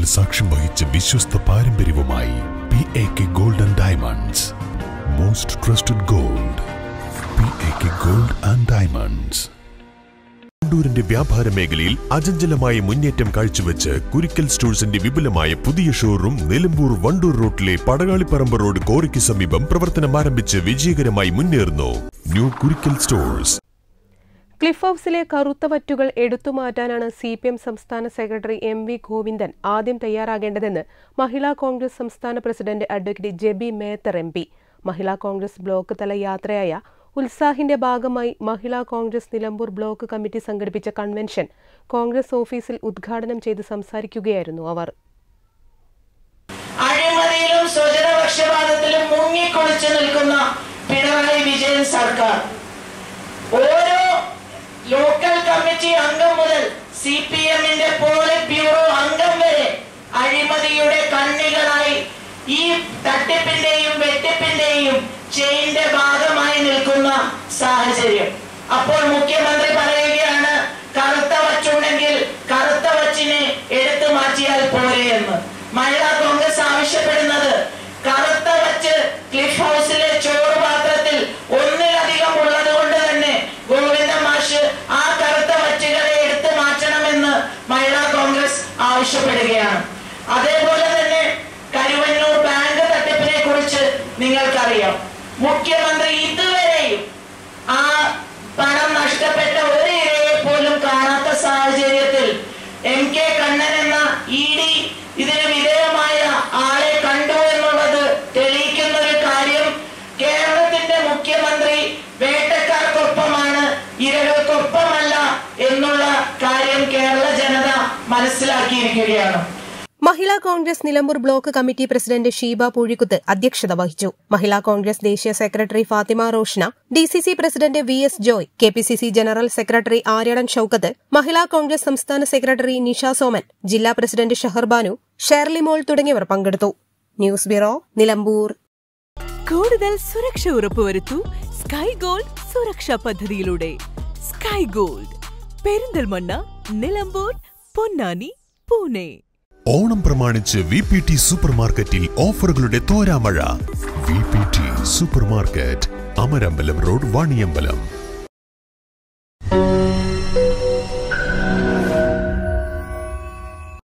പതിറ്റാണ്ടുകൾ സാക്ഷ്യം വഹിച്ച വിശ്വസ്ത പാരമ്പര്യവുമായി P A K gold and diamonds most trusted gold P A K gold and diamonds വണ്ടൂരിന്റെ വ്യാപാര മേഖലയിൽ അചഞ്ചലമായ മുന്നേറ്റം കാഴ്ചവെച്ച് കുരിക്കൽ സ്റ്റോഴ്സിന്റെ വിപുലമായ പുതിയ ഷോറൂം നിലമ്പൂർ വണ്ടൂർ റോട്ടിലെ പടകാളിപ്പറമ്പ് റോഡ് കോറിക്ക് സമീപം പ്രവർത്തനം ആരംഭിച്ച് വിജയകരമായി മുന്നേറുന്നു ന്യൂ കുരിക്കൽ സ്റ്റോഴ്സ് ക്ലിഫ് ഹൗസിലെ കറുത്ത വറ്റുകൾ എടുത്തുമാറ്റാനാണ് സി പി എം സംസ്ഥാന സെക്രട്ടറി എം വി ഗോവിന്ദൻ ആദ്യം തയ്യാറാകേണ്ടതെന്ന് മഹിളാ കോൺഗ്രസ് സംസ്ഥാന president advocate Jebi Mather M P Mahila Congress block തല യാത്രയായ ഉത്സാഹിന്റെ ഭാഗമായി Mahila Congress Nilambur block committee സംഘടിപ്പിച്ച കൺവെൻഷൻ കോൺഗ്രസ് ഓഫീസിൽ ഉദ്ഘാടനം ചെയ്ത് സംസാരിക്കുകയായിരുന്നു അവർ അഴിമതിയിലും സ്വജനപക്ഷപാതത്തിലും മുങ്ങിക്കുളിച്ചു നിൽക്കുന്ന പിണറായി വിജയൻ സർക്കാർ ഓരോ ലോക്കൽ കമ്മിറ്റി അംഗം മുതൽ സി പി എമ്മിന്റെ പോളിറ്റ് ബ്യൂറോ അംഗം വരെ അഴിമതിയുടെ കണ്ണികളായി ഈ തട്ടിപ്പിന്റെയും വെട്ടിപ്പിന്റെയും ചെയിന്റെ ഭാഗമായി നിൽക്കുന്ന സാഹചര്യം അപ്പോൾ മുഖ്യമന്ത്രി പറയുകയാണ് കറുത്ത വച്ചുണ്ടെങ്കിൽ കറുത്ത വച്ചിനെ എടുത്തു മാറ്റിയാൽ പോരെ എന്ന് മഹിളാ കോൺഗ്രസ് ആവശ്യപ്പെടുന്നത് കറുത്ത വച്ച് ക്ലിഫ് ഹൗസിലെ ചോറ് പാത്രത്തിൽ ഒന്നിലധികം ഉള്ളത് കൊണ്ട് തന്നെ ഗോവിന്ദ മാഷ് ആ കറുത്ത വച്ചുകളെ എടുത്തു മാറ്റണമെന്ന് മഹിളാ കോൺഗ്രസ് ആവശ്യപ്പെടുകയാണ് അതേപോലെ തന്നെ കരുവന്നൂർ ബാങ്ക് തട്ടിപ്പിനെ കുറിച്ച് നിങ്ങൾക്കറിയാം മുഖ്യമന്ത്രി ഇതുവരെയും ആ പണം നഷ്ടപ്പെട്ട ഒരു ഇരയെ പോലും കാണാത്ത സാഹചര്യത്തിൽ എം കെ കണ്ണൻ എന്ന ഇ ഡി ഇതിന് വിധേയമായ ആളെ കണ്ടു എന്നുള്ളത് തെളിയിക്കുന്ന ഒരു കാര്യം കേരളത്തിന്റെ മുഖ്യമന്ത്രി വേട്ടക്കാർക്കൊപ്പമാണ് ഇരകൾക്കൊപ്പമല്ല എന്നുള്ള കാര്യം കേരള ജനത മനസ്സിലാക്കിയിരിക്കുകയാണ് Mahila Congress Nilambur block committee president Sheeba Poozhikkuth അധ്യക്ഷത വഹിച്ചു മഹിളാ കോൺഗ്രസ് ദേശീയ secretary Fathima Roshna D C C president V S Joy K P C C general secretary Aryadan Shoukath Mahila Congress സംസ്ഥാന സെക്രട്ടറി നിഷ സോമൻ ജില്ലാ പ്രസിഡന്റ് ഷഹർബാനു ഷേർലി മോൾ തുടങ്ങിയവർ പങ്കെടുത്തു ന്യൂസ് ബ്യൂറോ നിലമ്പൂർ കൂടുതൽ സുരക്ഷ ഉറപ്പുവരുത്തൂ സ്കൈ ഗോൾഡ് സുരക്ഷാ പദ്ധതിയിലൂടെ സ്കൈ ഗോൾഡ് പെരിന്തൽമണ്ണ നിലമ്പൂർ പൊന്നാനി പൂനെ ഓണം പ്രമാണിച്ച് വി പി ടി സൂപ്പർ മാർക്കറ്റിൽ ഓഫറുകളുടെ തോരാമഴ V P T supermarket Amarambalam road Vaniyambalam